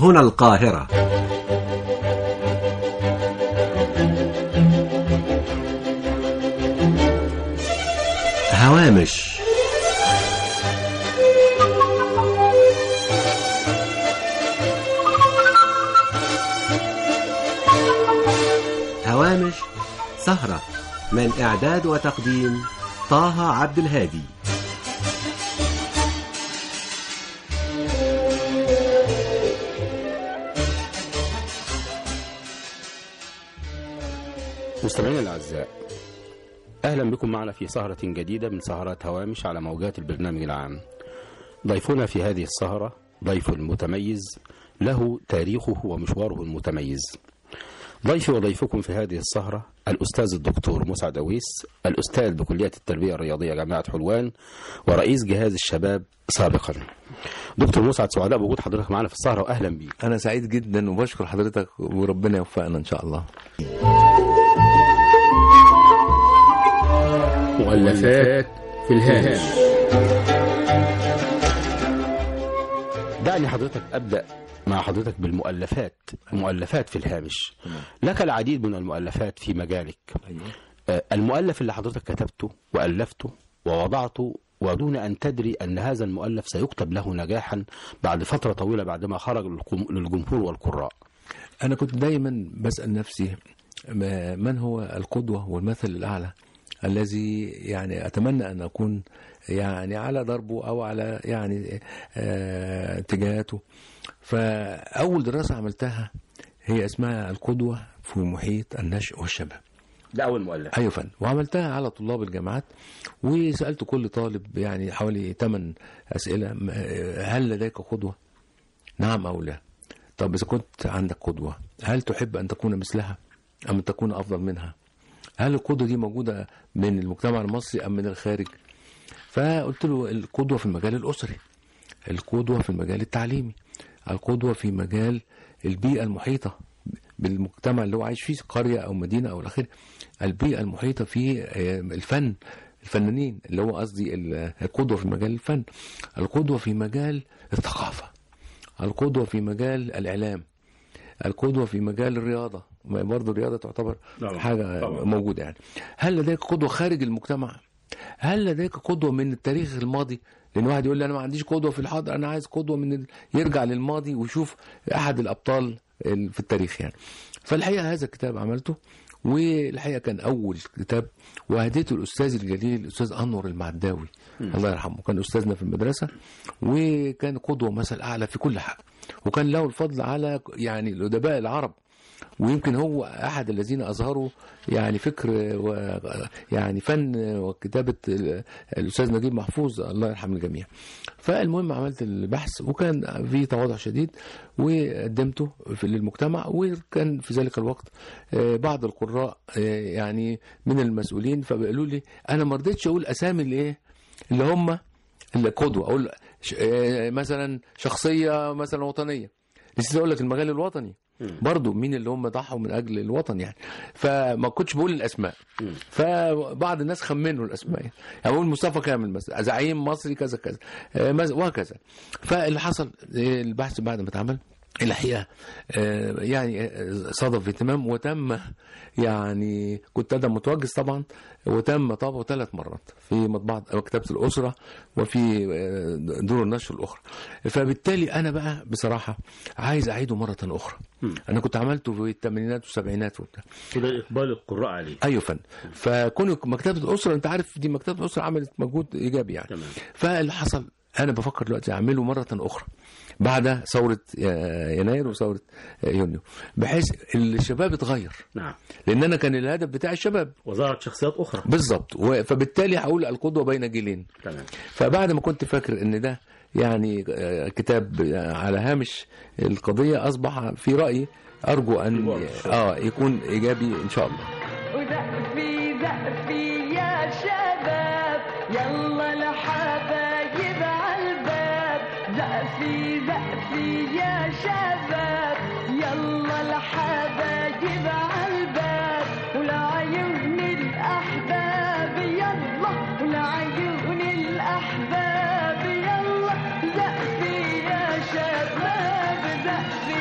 هنا القاهرة هوامش هوامش سهرة من إعداد وتقديم طه عبد الهادي مستمعينا الاعزاء اهلا بكم معنا في سهره جديده من سهرات هوامش على موجات البرنامج العام ضيفنا في هذه السهره ضيف متميز له تاريخه ومشواره المتميز ضيفي وضيفكم في هذه السهرة الأستاذ الدكتور مسعد أويس الأستاذ بكلية التربية الرياضية جامعة حلوان ورئيس جهاز الشباب سابقا دكتور مسعد سعداء بوجود حضرتك معنا في السهرة وأهلا بيك أنا سعيد جدا وبشكر حضرتك وربنا يوفقنا إن شاء الله مؤلفات في الهامش دعني حضرتك أبدأ مع حضرتك بالمؤلفات مؤلفات في الهامش لك العديد من المؤلفات في مجالك آه، المؤلف اللي حضرتك كتبته وألفته ووضعته ودون أن تدري أن هذا المؤلف سيكتب له نجاحا بعد فترة طويلة بعدما خرج للقم- للجمهور والقراء أنا كنت دايما بسأل نفسي ما- من هو القدوة والمثل الأعلى الذي يعني أتمنى أن أكون يعني على ضربه أو على يعني آه، اتجاهاته فأول دراسة عملتها هي اسمها القدوة في محيط النشء والشباب ده أول مؤلف ايوه فن وعملتها على طلاب الجامعات وسالت كل طالب يعني حوالي 8 اسئله م- هل لديك قدوه؟ نعم او لا. طب اذا كنت عندك قدوه هل تحب ان تكون مثلها ام ان تكون افضل منها؟ هل القدوه دي موجوده من المجتمع المصري ام من الخارج؟ فقلت له القدوه في المجال الاسري القدوه في المجال التعليمي القدوه في مجال البيئه المحيطه بالمجتمع اللي هو عايش فيه قريه او مدينه او الاخر البيئه المحيطه في آه، الفن الفنانين اللي هو قصدي ال- القدوه في مجال الفن القدوه في مجال الثقافه القدوه في مجال الاعلام القدوه في مجال الرياضه ما برضه الرياضه تعتبر طبعاً، حاجه طبعاً. موجوده يعني هل لديك قدوه خارج المجتمع هل لديك قدوه من التاريخ الماضي لان واحد يقول لي انا ما عنديش قدوه في الحاضر انا عايز قدوه من ال... يرجع للماضي ويشوف احد الابطال ال- في التاريخ يعني فالحقيقه هذا الكتاب عملته والحقيقه كان اول كتاب وهديته الاستاذ الجليل الاستاذ انور المعداوي الله يرحمه كان استاذنا في المدرسه وكان قدوه مثل اعلى في كل حاجه وكان له الفضل على يعني الادباء العرب ويمكن هو احد الذين اظهروا يعني فكر و يعني فن وكتابه ال- الاستاذ نجيب محفوظ الله يرحم الجميع. فالمهم عملت البحث وكان في تواضع شديد وقدمته في للمجتمع وكان في ذلك الوقت آه، بعض القراء آه، يعني من المسؤولين فبيقولوا لي انا ما رضيتش اقول اسامي الايه اللي هم القدوه اقول ش- آه، مثلا شخصيه مثلا وطنيه نسيت اقول لك المجال الوطني برضو مين اللي هم ضحوا من اجل الوطن يعني فما كنتش بقول الاسماء فبعض الناس خمنوا الاسماء يعني بقول مصطفى كامل مثلا زعيم مصري كذا كذا آه، مز- وهكذا فاللي حصل آه، البحث بعد ما اتعمل الحقيقه آه، يعني آه، صادف اهتمام وتم يعني كنت انا متوجس طبعا وتم طبعه ثلاث مرات في مطبعه مكتبه الاسره وفي آه، دور النشر الاخرى فبالتالي انا بقى بصراحه عايز اعيده مره اخرى انا كنت عملته في الثمانينات والسبعينات وبتاع كده إقبال القراء عليه ايوه فن فكون مكتبه الاسره انت عارف دي مكتبه الاسره عملت مجهود ايجابي يعني تمام. فاللي حصل انا بفكر دلوقتي اعمله مره اخرى بعد ثوره آه، يناير وثوره آه، يونيو بحيث الشباب اتغير نعم لان انا كان الهدف بتاع الشباب وظهرت شخصيات أخرى بالظبط و- فبالتالي هقول القدوه بين جيلين تمام فبعد ما كنت فاكر ان ده يعني آه، كتاب آه، على هامش القضيه اصبح في رايي ارجو ان اه يكون ايجابي ان شاء الله وزقفي زقفي يا شباب يلا لحبايب عالباب زقفي زقفي يا شباب يلا لحبايب عالباب ولعيون الأحباب يلا ولعيون الأحباب يلا زقفي يا شباب زقفي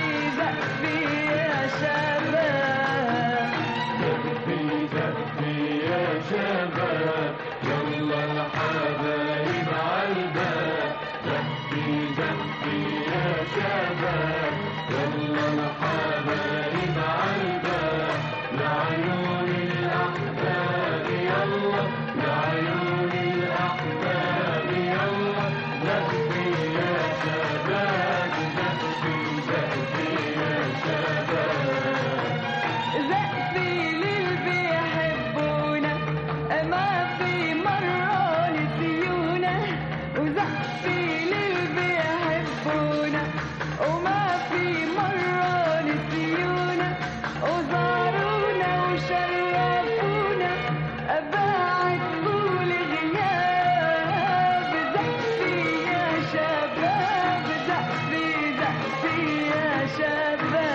زقفي للي بيحبونا ما في مرة نسيونا وزقفي للي بيحبونا وما في مرة نسيونا وزارونا وشرفونا بعد طول غياب زقفي يا شباب زقفي زقفي يا شباب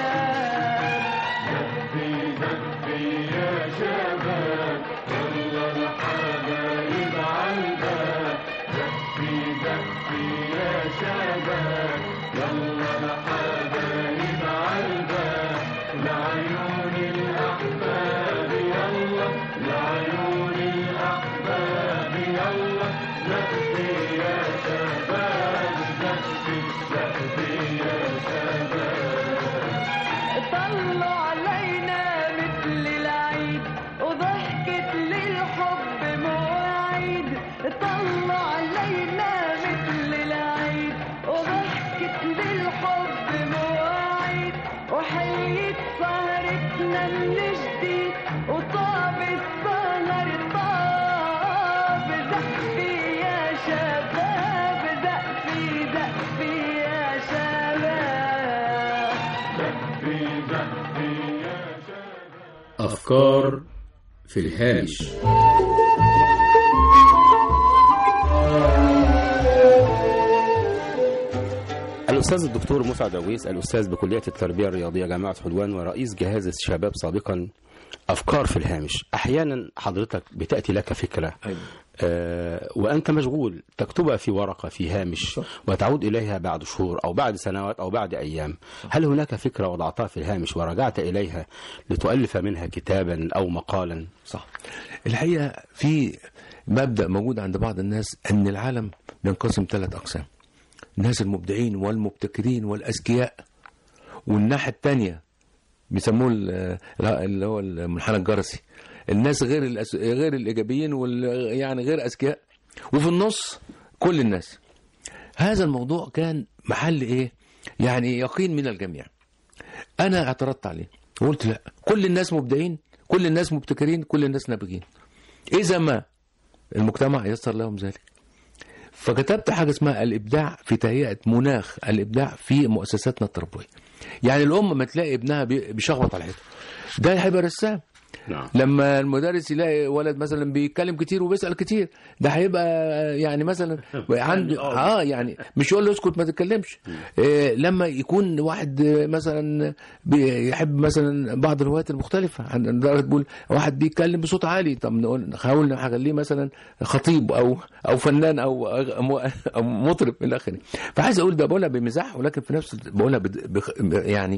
طلوا علينا مثل العيد وضحكت للحب مواعيد طلوا علينا مثل العيد وضحكت للحب مواعيد وحيت سهرتنا من جديد وطاب السهر طاب زقفي يا شباب زقفي زقفي يا شباب أفكار في الهامش الأستاذ الدكتور مسعد عويس الأستاذ بكلية التربية الرياضية جامعة حلوان ورئيس جهاز الشباب سابقا أفكار في الهامش أحيانا حضرتك بتأتي لك فكرة أيوة. آه وأنت مشغول تكتبها في ورقة في هامش وتعود إليها بعد شهور أو بعد سنوات أو بعد أيام هل هناك فكرة وضعتها في الهامش ورجعت إليها لتؤلف منها كتابا أو مقالا صح الحقيقه في مبدا موجود عند بعض الناس ان العالم بينقسم ثلاث اقسام الناس المبدعين والمبتكرين والاذكياء والناحيه الثانيه بيسموه ال- اللي هو المنحنى الجرسي الناس غير الأس... غير الايجابيين وال... يعني غير اذكياء وفي النص كل الناس هذا الموضوع كان محل ايه يعني يقين من الجميع انا اعترضت عليه وقلت لا كل الناس مبدعين كل الناس مبتكرين كل الناس نابغين اذا ما المجتمع يسر لهم ذلك فكتبت حاجه اسمها الابداع في تهيئه مناخ الابداع في مؤسساتنا التربويه يعني الام ما تلاقي ابنها بي- بيشخبط على الحيطه ده هيبقى رسام نعم لما المدرس يلاقي ولد مثلا بيتكلم كتير وبيسال كتير ده هيبقى يعني مثلا عنده اه يعني مش يقول له اسكت ما تتكلمش إيه لما يكون واحد آه، مثلا بيحب مثلا بعض الهوايات المختلفه عن لدرجه تقول واحد بيتكلم بصوت عالي طب نقول نحاول نخليه مثلا خطيب او او فنان او أو مطرب الى اخره فعايز اقول ده بقولها بمزاح ولكن في نفس بقولها بد- بخ- يعني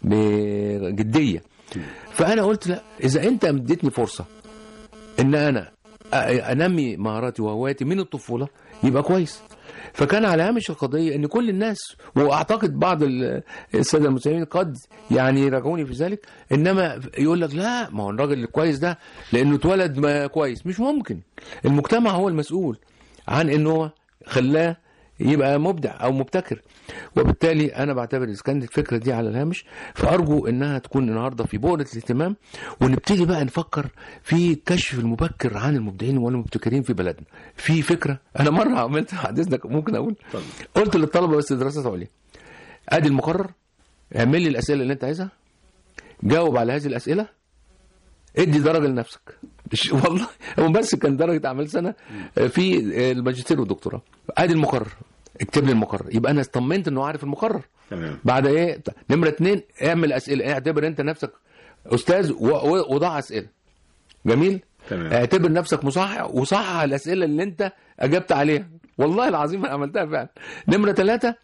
بجديه فانا قلت لا اذا انت اديتني فرصه ان انا أ- انمي مهاراتي وهواياتي من الطفوله يبقى كويس فكان على هامش القضيه ان كل الناس واعتقد بعض ال- الساده المسلمين قد يعني يراجعوني في ذلك انما يقول لك لا ما هو الراجل الكويس ده لانه اتولد ما كويس مش ممكن المجتمع هو المسؤول عن انه خلاه يبقى مبدع او مبتكر وبالتالي انا بعتبر اذا كانت الفكره دي على الهامش فارجو انها تكون النهارده في بؤره الاهتمام ونبتدي بقى نفكر في كشف المبكر عن المبدعين والمبتكرين في بلدنا في فكره انا مره عملت حدثنا ممكن اقول قلت للطلبه بس دراسات عليا ادي المقرر اعمل لي الاسئله اللي انت عايزها جاوب على هذه الاسئله ادي درجه لنفسك مش- والله هو بس كان درجه اعمال سنه في الماجستير والدكتوراه ادي المقرر اكتب لي المقرر يبقى انا اطمنت انه عارف المقرر تمام بعد ايه نمره اتنين اعمل اسئله اعتبر انت نفسك استاذ و- و- وضع اسئله جميل تمام. اعتبر نفسك مصحح وصحح الاسئله اللي انت اجبت عليها والله العظيم انا عملتها فعلا نمره ثلاثة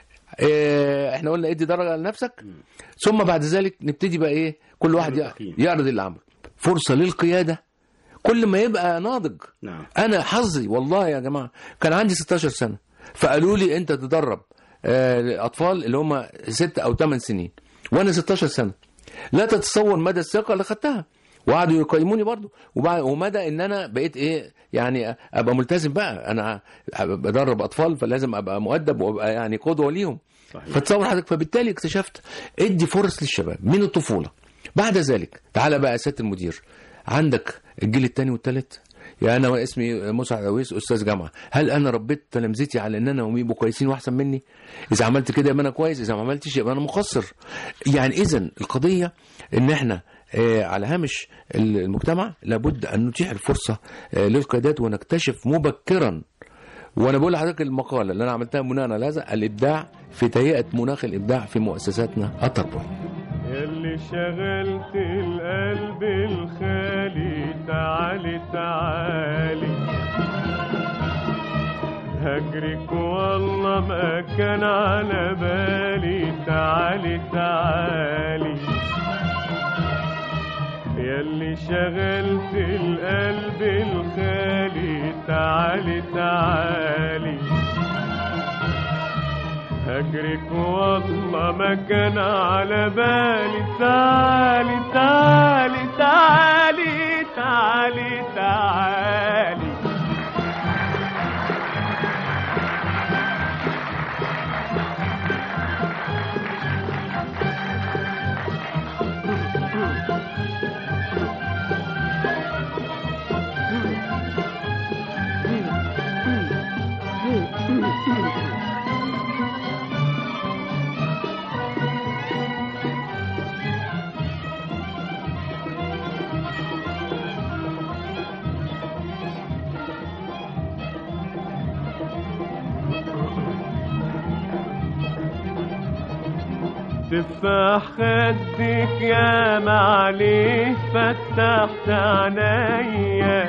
اه احنا قلنا ادي درجه لنفسك ثم بعد ذلك نبتدي بقى ايه كل واحد يع- تقييم. يعرض اللي عمله فرصه للقياده كل ما يبقى ناضج نعم انا حظي والله يا جماعه كان عندي 16 سنه فقالوا لي انت تدرب آه، اطفال اللي هم ست او ثمان سنين وانا 16 سنه لا تتصور مدى الثقه اللي خدتها وقعدوا يقيموني برضو وبعد ومدى ان انا بقيت ايه يعني ابقى ملتزم بقى انا بدرب اطفال فلازم ابقى مؤدب وابقى يعني قدوه ليهم صحيح. فتصور حضرتك فبالتالي اكتشفت ادي فرص للشباب من الطفوله بعد ذلك تعالى بقى يا سياده المدير عندك الجيل الثاني والثالث يا انا اسمي موسى عويس استاذ جامعه هل انا ربيت تلامذتي على ان انا هم يبقوا كويسين واحسن مني اذا عملت كده يبقى انا كويس اذا ما عملتش يبقى انا مقصر يعني اذا القضيه ان احنا آه، على هامش المجتمع لابد ان نتيح الفرصه آه، للقيادات ونكتشف مبكرا وانا بقول لحضرتك المقاله اللي انا عملتها بناء على هذا الابداع في تهيئه مناخ الابداع في مؤسساتنا التربويه يلي شغلت القلب الخالي تعالي تعالي هجرك والله ما كان على بالي تعالي تعالي يلي شغلت القلب الخالي تعالي تعالي هجرك والله ما كان على بالي تعالي تعالي تعالي تعالي تعالي تفاح خدك يا معلي فتحت عينيا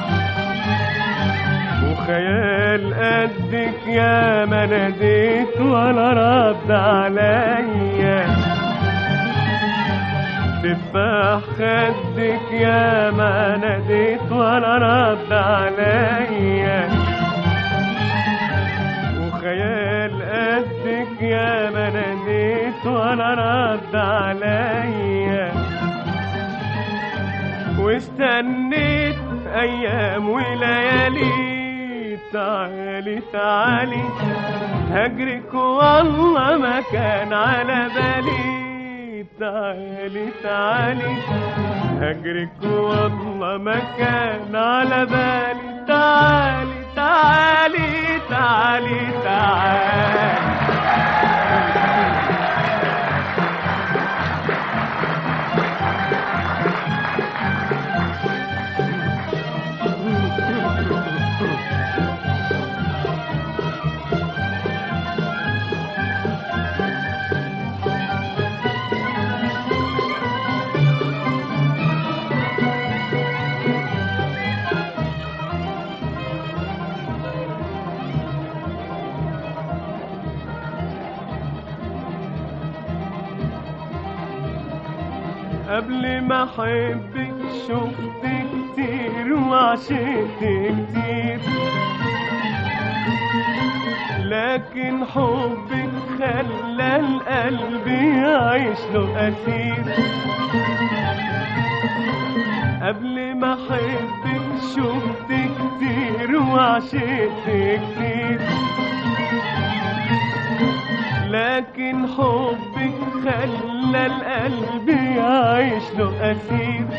وخيال قدك يا ما ناديت ولا رد عليا تفاح خدك يا ما ناديت ولا رد عليا وخيال قدك يا ما ناديت ولا رد عليا واستنيت ايام وليالي تعالي تعالي هجرك والله ما كان على بالي تعالي تعالي هجرك والله ما كان على بالي تعالي تعالي تعالي تعالي قبل ما احبك شفت كتير وعشقت كتير لكن حبك خلى القلب يعيش له أسير قبل ما احبك شفت كتير وعشقت كتير لكن حبك خلى القلب يعيش له أسير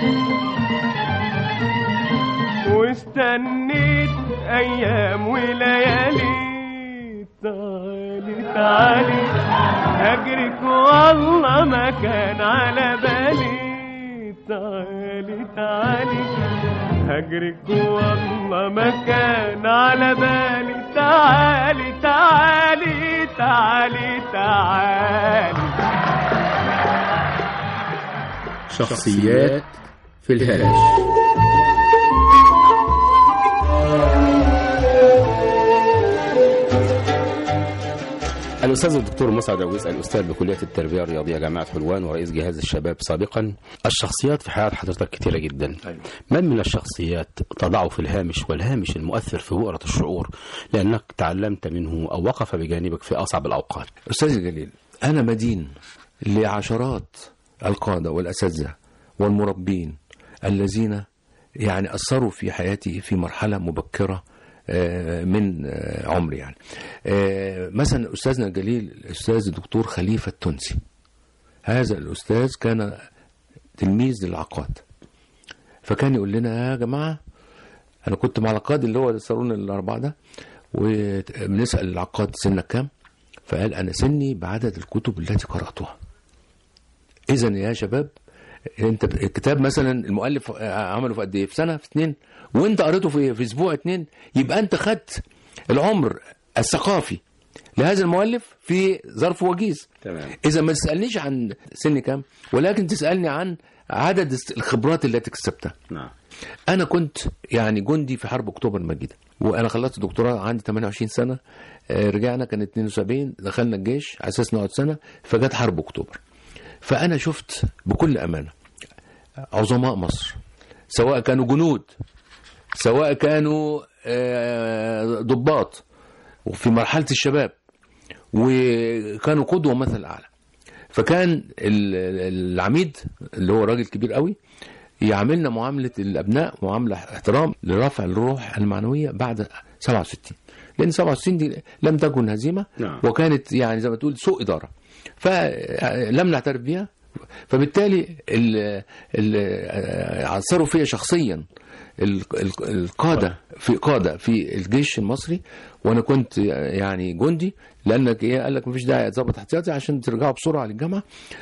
واستنيت أيام وليالي تعالي تعالي هجرك والله ما كان على بالي تعالي تعالي هجرك والله ما كان على بالي تعالي تعالي تعالي تعالي شخصيات في الهامش الأستاذ الدكتور مسعد عويس الأستاذ بكلية التربية الرياضية جامعة حلوان ورئيس جهاز الشباب سابقا الشخصيات في حياة حضرتك كثيرة جدا أيوة. من من الشخصيات تضعه في الهامش والهامش المؤثر في بؤرة الشعور لأنك تعلمت منه أو وقف بجانبك في أصعب الأوقات استاذ الجليل انا مدين لعشرات القادة والأساتذة والمربين الذين يعني أثروا في حياتي في مرحلة مبكرة آه، من آه، عمري يعني آه، مثلا أستاذنا الجليل الأستاذ الدكتور خليفة التونسي هذا الأستاذ كان تلميذ للعقاد فكان يقول لنا يا جماعة أنا كنت مع العقاد اللي هو الصالون الأربعة ده وبنسأل العقاد سنك كام فقال أنا سني بعدد الكتب التي قرأتها إذا يا شباب انت الكتاب مثلا المؤلف عمله في قد ايه في سنه في اتنين وانت قريته في في اسبوع اتنين يبقى انت خدت العمر الثقافي لهذا المؤلف في ظرف وجيز تمام اذا ما تسالنيش عن سن كام ولكن تسالني عن عدد الخبرات التي اكتسبتها نعم انا كنت يعني جندي في حرب اكتوبر المجيده وانا خلصت دكتوراه عندي 28 سنه آه، رجعنا كان 72 دخلنا الجيش على اساس نقعد سنه فجت حرب اكتوبر فانا شفت بكل امانه عظماء مصر سواء كانوا جنود سواء كانوا آه، ضباط وفي مرحله الشباب وكانوا قدوه مثل اعلى فكان ال- العميد اللي هو راجل كبير قوي يعاملنا معامله الابناء معامله احترام لرفع الروح المعنويه بعد 67 لان 67 دي لم تكن هزيمه نعم. وكانت يعني زي ما تقول سوء اداره فلم نعترف بها فبالتالي ال- ال- عثروا فيا شخصيا ال- ال- القاده في قاده في الجيش المصري وانا كنت يعني جندي لانك ايه قال لك مفيش داعي تظبط احتياطي عشان ترجعوا بسرعه للجامعه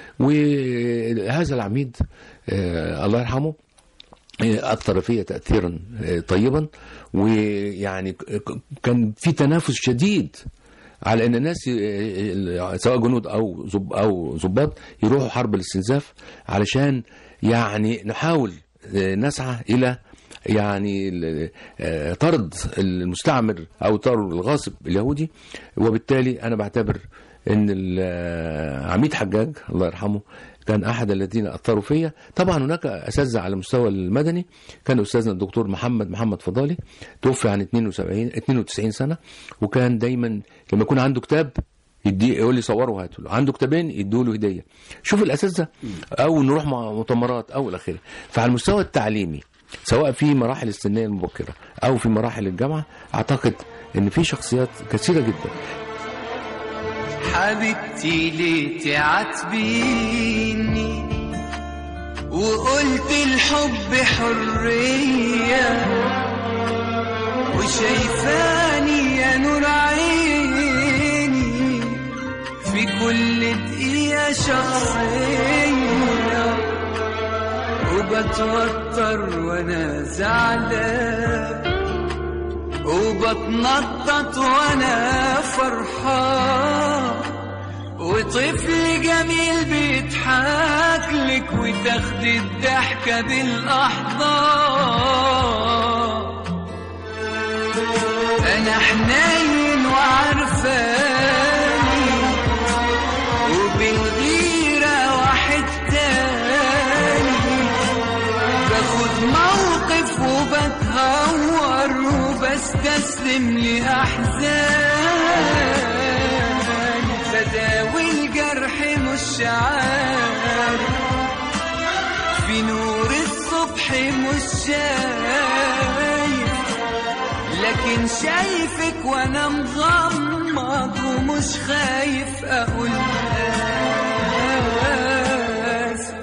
وهذا العميد آه الله يرحمه أثر فيا تأثيرا طيبا ويعني ك- كان في تنافس شديد على ان الناس ي- سواء جنود او زب او ضباط يروحوا حرب الاستنزاف علشان يعني نحاول نسعى الى يعني ال- آه، طرد المستعمر او طرد الغاصب اليهودي وبالتالي انا بعتبر ان ال- عميد حجاج الله يرحمه كان احد الذين اثروا فيا طبعا هناك اساتذه على المستوى المدني كان استاذنا الدكتور محمد محمد فضالي توفي عن 72 92 سنه وكان دايما لما يكون عنده كتاب يدي يقول لي صوره وهاته له عنده كتابين يدوا له هديه شوف الاساتذه او نروح مع مؤتمرات او الى اخره فعلى المستوى التعليمي سواء في مراحل السنيه المبكره او في مراحل الجامعه اعتقد ان في شخصيات كثيره جدا حبيبتي ليه تعاتبيني وقلت الحب حرية وشايفاني يا نور عيني في كل دقيقة شخصية وبتوتر وانا زعلان وبتنطط وانا فرحان وطفل جميل بيضحك لك وتاخد الضحكة بالاحضان انا حنين وعرفاني وبالغيرة واحد تاني باخد موقف وبتهور وبستسلم لأحزان بداوي الجرح مش عارف في نور الصبح مش شايف لكن شايفك وانا مغمض ومش خايف اقول آسف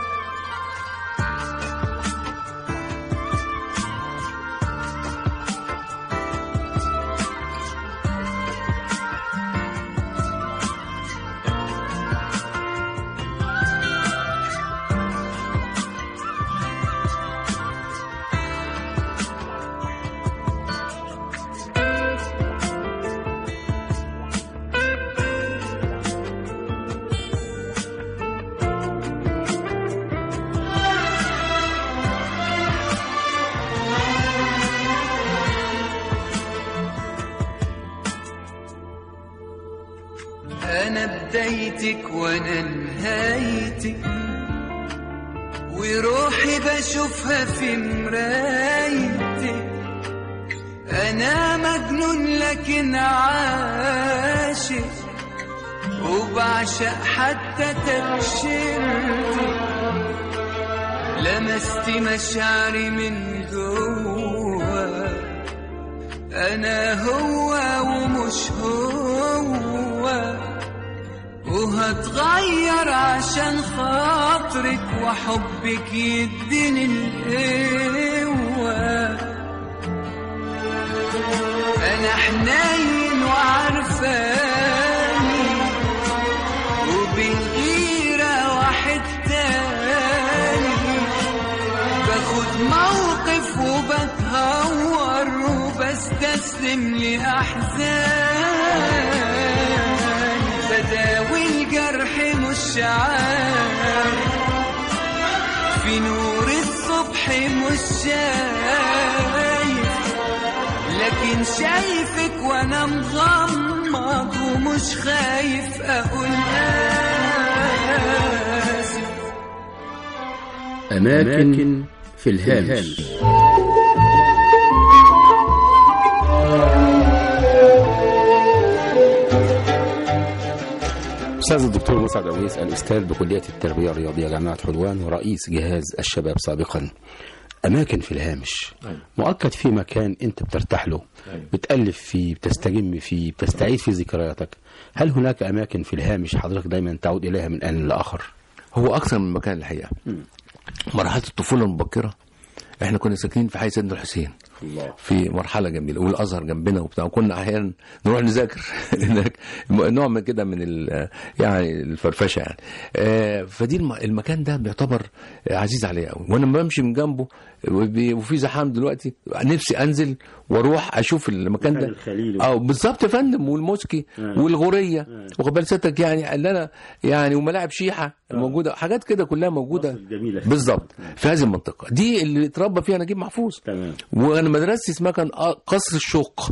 أنا بدايتك وأنا نهايتك وروحي بشوفها في مرايتك أنا مجنون لكن عاشق وبعشق حتى تبشرتي لمست مشاعري من جوا انا هو ومش هو وهتغير عشان خاطرك وحبك يديني القوة أنا حنين وعرفاني وبالغيرة واحد تاني باخد موقف وبتهور وبستسلم لأحزان بداوي الجرح مش عارف في نور الصبح مش شايف لكن شايفك وانا مغمض ومش خايف اقول اسف أماكن في الهامش أستاذ الدكتور مسعد عويس الأستاذ بكلية التربية الرياضية جامعة حلوان ورئيس جهاز الشباب سابقا أماكن في الهامش أيوة. مؤكد في مكان أنت بترتاح له أيوة. بتألف فيه بتستجم فيه بتستعيد فيه ذكرياتك هل هناك أماكن في الهامش حضرتك دايما تعود إليها من آن لآخر هو اكثر من مكان الحقيقه مرحله الطفوله المبكره احنا كنا ساكنين في حي سيدنا الحسين الله في مرحله جميله والازهر جنبنا وبتاع وكنا احيانا نروح نذاكر هناك نوع من كده من ال- يعني الفرفشه يعني آه، فدي الم- المكان ده بيعتبر عزيز عليا قوي وانا لما بمشي من جنبه وبي- وفي زحام دلوقتي نفسي انزل واروح اشوف المكان ده الخليل. اه بالظبط يا فندم والموسكي والغوريه واخد بال سيادتك يعني اللي انا يعني وملاعب شيحه موجوده حاجات كده كلها موجوده مصر الجميلة. بالظبط في هذه المنطقه دي اللي اتربى فيها نجيب محفوظ تمام وانا مدرستي اسمها كان قصر الشوق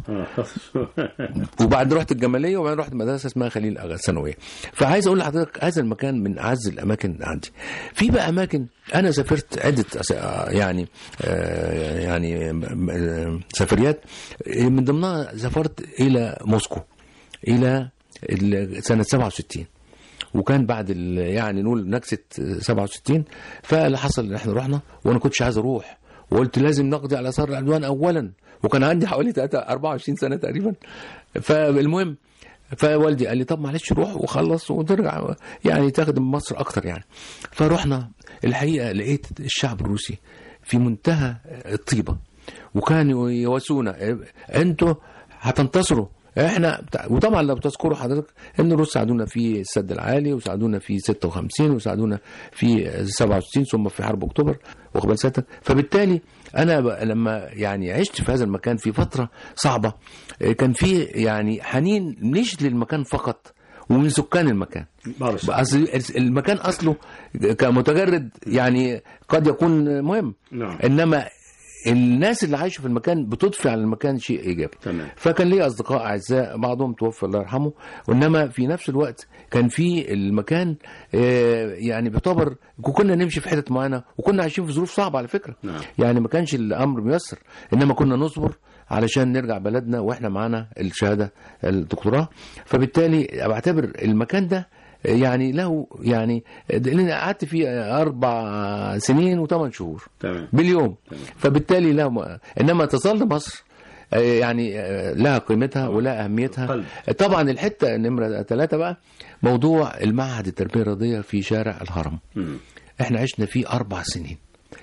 وبعد رحت الجماليه وبعدين رحت مدرسه اسمها خليل اغا ثانويه فعايز اقول لحضرتك هذا المكان من اعز الاماكن عندي في بقى اماكن انا سافرت عده أس- آه، يعني آه، يعني م- م- سفريات من ضمنها سافرت الى موسكو الى ال- سنه 67 وكان بعد ال- يعني نقول نكسه 67 فاللي حصل ان احنا رحنا وانا كنتش عايز اروح وقلت لازم نقضي على اثار العدوان اولا وكان عندي حوالي 3 24 سنه تقريبا فالمهم فوالدي قال لي طب معلش روح وخلص وترجع يعني تخدم مصر اكتر يعني فرحنا الحقيقه لقيت الشعب الروسي في منتهى الطيبه وكانوا يواسونا انتوا هتنتصروا احنا بتاع وطبعا لو تذكروا حضرتك ان الروس ساعدونا في السد العالي وساعدونا في 56 وساعدونا في 67 ثم في حرب اكتوبر واخد بال سيادتك فبالتالي انا ب- لما يعني عشت في هذا المكان في فتره صعبه اه، كان في يعني حنين مش للمكان فقط ومن سكان المكان أصل المكان اصله كمتجرد يعني قد يكون مهم نعم. انما الناس اللي عايشه في المكان بتضفي على المكان شيء ايجابي تمام. فكان لي اصدقاء اعزاء بعضهم توفى الله يرحمه وانما في نفس الوقت كان في المكان آه، يعني بيعتبر كنا نمشي في حتت معينه وكنا عايشين في ظروف صعبه على فكره نعم. يعني ما كانش الامر ميسر انما كنا نصبر علشان نرجع بلدنا واحنا معانا الشهاده الدكتوراه فبالتالي بعتبر المكان ده يعني له يعني لان قعدت فيه اربع سنين وثمان شهور تمام. باليوم فبالتالي له م- انما تظل مصر آه، يعني آه، لها قيمتها ولها اهميتها قلب. طبعا الحته نمره ثلاثه بقى موضوع المعهد التربيه الرياضيه في شارع الهرم مم. احنا عشنا فيه اربع سنين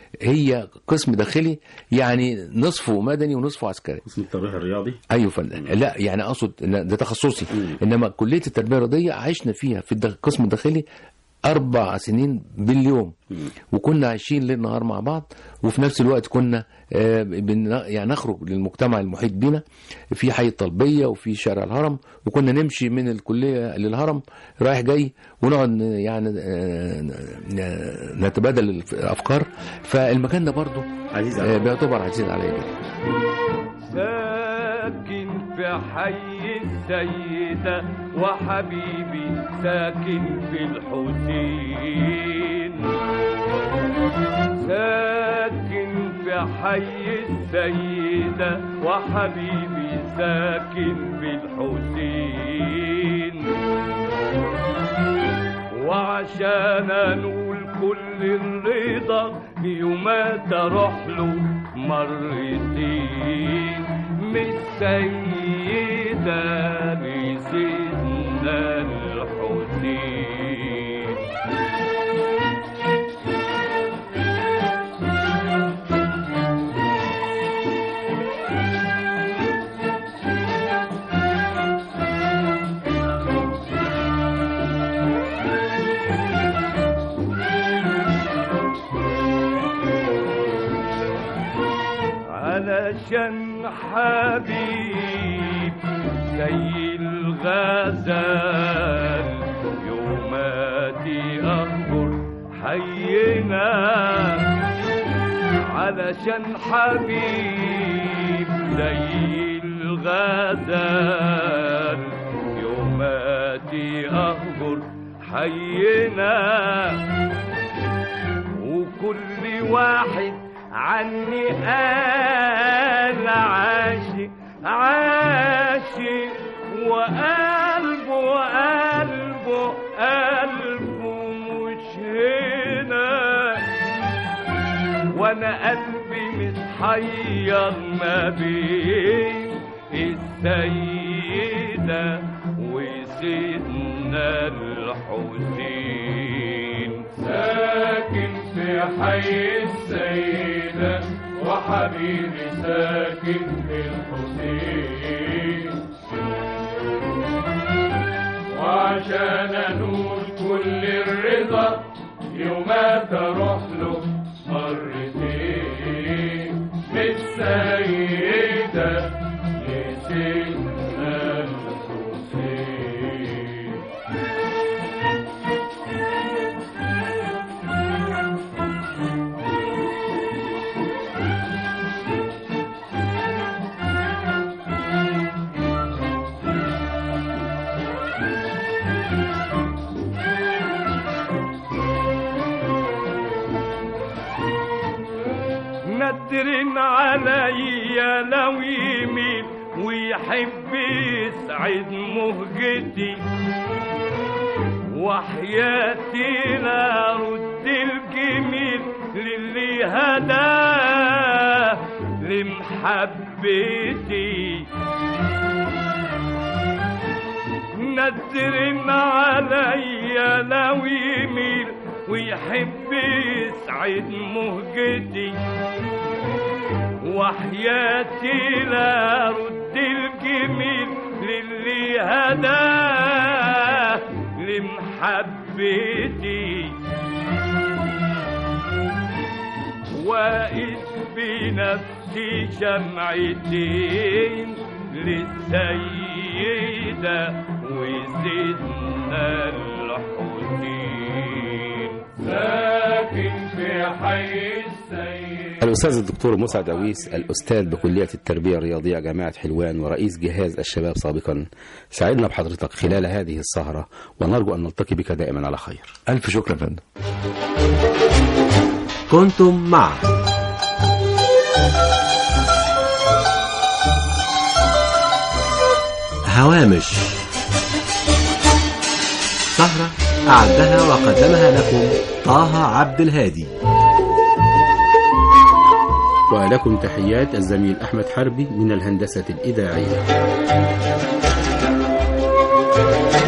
هي قسم داخلي يعني نصفه مدني ونصفه عسكري اسم التربية الرياضي ايوه فن... لا يعني اقصد إن ده تخصصي انما كليه التربيه الرياضيه عشنا فيها في الدخ- القسم الداخلي اربع سنين باليوم وكنا عايشين ليل نهار مع بعض وفي نفس الوقت كنا آه، بن... يعني نخرج للمجتمع المحيط بينا في حي الطلبيه وفي شارع الهرم وكنا نمشي من الكليه للهرم رايح جاي ونقعد ن- يعني آه، ن- نتبادل الافكار فالمكان ده برضه عزيز آه، عليك. بيعتبر عزيز عليا جدا ساكن في حي السيدة وحبيبي ساكن في الحسين ساكن في حي السيدة وحبيبي ساكن في الحسين وعشان انول كل الرضا يوما تروح له مرتين من السيدة لسيدنا الحسين علشان حبيب زي الغزال يوماتي أخبر حينا علشان حبيب زي الغزال يوماتي أخبر حينا وكل واحد عني قال عاشق عاشق وقلبه قلبه قلبه مش هنا وانا قلبي متحير ما بين السيدة وسيدنا الحسين ساكن في حي السيدة وحبيبي ساكن في الحسين وعشان انول كل الرضا يوما تروح له مرتين من السيدة لسيدنا الحسين ندر عليا لو يميل ويحب يسعد مهجتي وحياتي لا رد الجميل للي هداه لمحبتي ندر عليا لو يميل ويحب يسعد مهجتي وحياتي لا رد الجميل للي هداه لمحبتي واقف بنفسي شمعتين للسيدة وسيدنا الحسين ساكن في حي السيدة الأستاذ الدكتور مسعد أويس الأستاذ بكلية التربية الرياضية جامعة حلوان ورئيس جهاز الشباب سابقا سعدنا بحضرتك خلال هذه السهرة ونرجو أن نلتقي بك دائما على خير ألف شكر يا فندم كنتم مع هوامش سهرة أعدها وقدمها لكم طه عبد الهادي ولكم تحيات الزميل أحمد حربي من الهندسة الإذاعية